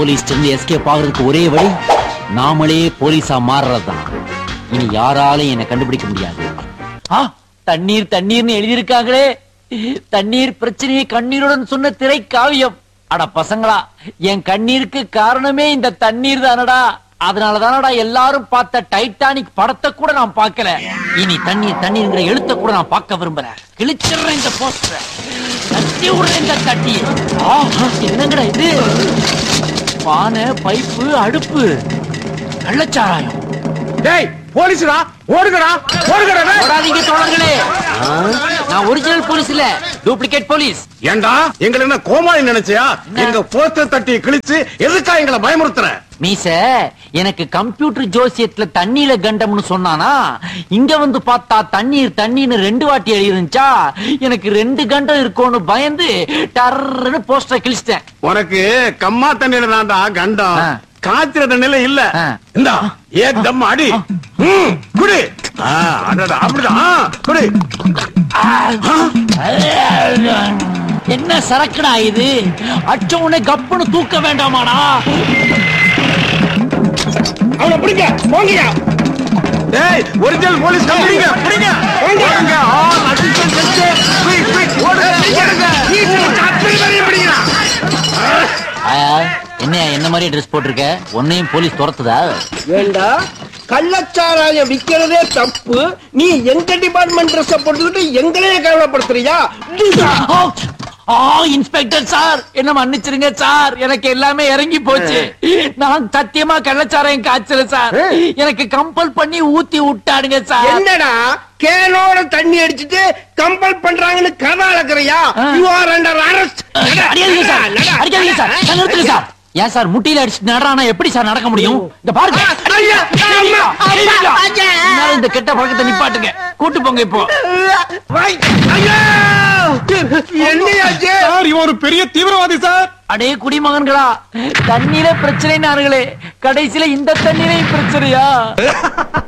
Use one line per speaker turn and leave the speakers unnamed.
Police இருந்து escape ஆகுறதுக்கு ஒரே வழி நாமளே போலீஸா மாறுறதுதான் இனி யாராலையும் என்னை கண்டுபிடிக்க முடியாது ஆ, தண்ணீர் தண்ணீர்னு எழுதியிருக்காங்களே தண்ணீர் பிரச்சனையை கண்ணீருடன் சொன்ன திரை காவியம் அட பசங்களா என் கண்ணீருக்கு காரணமே இந்த தண்ணீர் தானடா அதனால தானடா எல்லாரும் பார்த்த டைட்டானிக் படத்தை கூட நான் பார்க்கல இனி தண்ணீர் தண்ணீர்ங்கிற எழுத்த கூட நான் பார்க்க விரும்புறேன் கிழிச்சிடுறேன் இந்த போஸ்டரை தட்டி விடுறேன் இந்த தட்டி ஆ, என்னங்கடா இது பானை பைப்பு அடுப்பு கள்ளச்சாராயம்
டேய் போலீஸ்டா ஓடுங்கடா ஓடுங்கடா டேய்.
ஓடாதீங்க தோழர்களே நான் ஒரிஜினல் போலீஸ் இல்ல டூப்ளிகேட் போலீஸ்
ஏண்டா எங்களை என்ன கோமாளி நினைச்சியா எங்க போஸ்டர் தட்டி கிழிச்சு எதுக்கா எங்களை பயமுறுத்துற
மீச எனக்கு கம்ப்யூட்டர் ஜோசியத்துல தண்ணியில கண்டம்னு சொன்னானா இங்க வந்து பார்த்தா தண்ணீர் தண்ணீர்னு ரெண்டு வாட்டி எழுதிருந்துச்சா எனக்கு ரெண்டு கண்டம் இருக்கும்னு பயந்து டர்ன்னு போஸ்டர் கிழிச்சிட்டேன்
உனக்கு கம்மா தண்ணியில தான்டா கண்டம்
ஆ.
காய்ச்சிர தண்ணியில இல்ல
ஆ.
இந்தா ஏதம் அடி ம், குடி ஆ, அடடா, அப்படிதான் ஆ, குடி
என்ன சரக்குடா இது அச்ச உடனே கப்புன்னு தூக்க வேண்டாமாடா
அவனை பிடிங்க போங்க டேய் ஒரிஜினல் போலீஸ் கம்பெனிங்க பிடிங்க ஓடுங்க ஆ அசிஸ்டன்ட் செஞ்சு குயிக் குயிக் ஓடுங்க ஓடுங்க அத்தனை பேரையும் பிடிங்கடா
ஆ, என்ன என்ன மாதிரி ட்ரெஸ் போட்டிருக்க உன்னையும் போலீஸ் துரத்துதா
ஏண்டா கள்ளச்சாராயம் விக்கிறதே தப்பு நீ எங்க டிபார்ட்மெண்ட் ட்ரெஸ் போட்டுக்கிட்டு எங்களையே கேவலப்படுத்துறியா
ஆ, ஆ இன்ஸ்பெக்டர் சார் என்ன மன்னிச்சிருங்க சார் எனக்கு எல்லாமே இறங்கி போச்சு நான் சத்தியமா கள்ளச்சாராயம் காய்ச்சல சார் எனக்கு கம்பல் பண்ணி ஊத்தி விட்டாடுங்க சார்
என்னடா கேனோட தண்ணி அடிச்சிட்டு கம்பல் பண்றாங்கன்னு கதை அளக்குறியா
ஆ.
யூ ஆர் அண்டர் அரெஸ்ட்
அடிக்காதீங்க சார் அடிக்காதீங்க சார் சார், நிறுத்துங்க சார் ஏன் சார் முட்டியில அடிச்சு நடறானா எப்படி சார் நடக்க முடியும் இந்த பாருங்க
ஐயா, அம்மா,
ஐயா,
ஐயா.
என்னால இந்த கெட்ட பழக்கத்தை நிப்பாட்டுங்க கூட்டு போங்க இப்போ
என்னையாச்சு
சார் இவன் ஒரு பெரிய தீவிரவாதி சார்
அடே குடிமகன்களா தண்ணீர பிரச்சனை கடைசியில இந்த தண்ணீரை பிரச்சனையா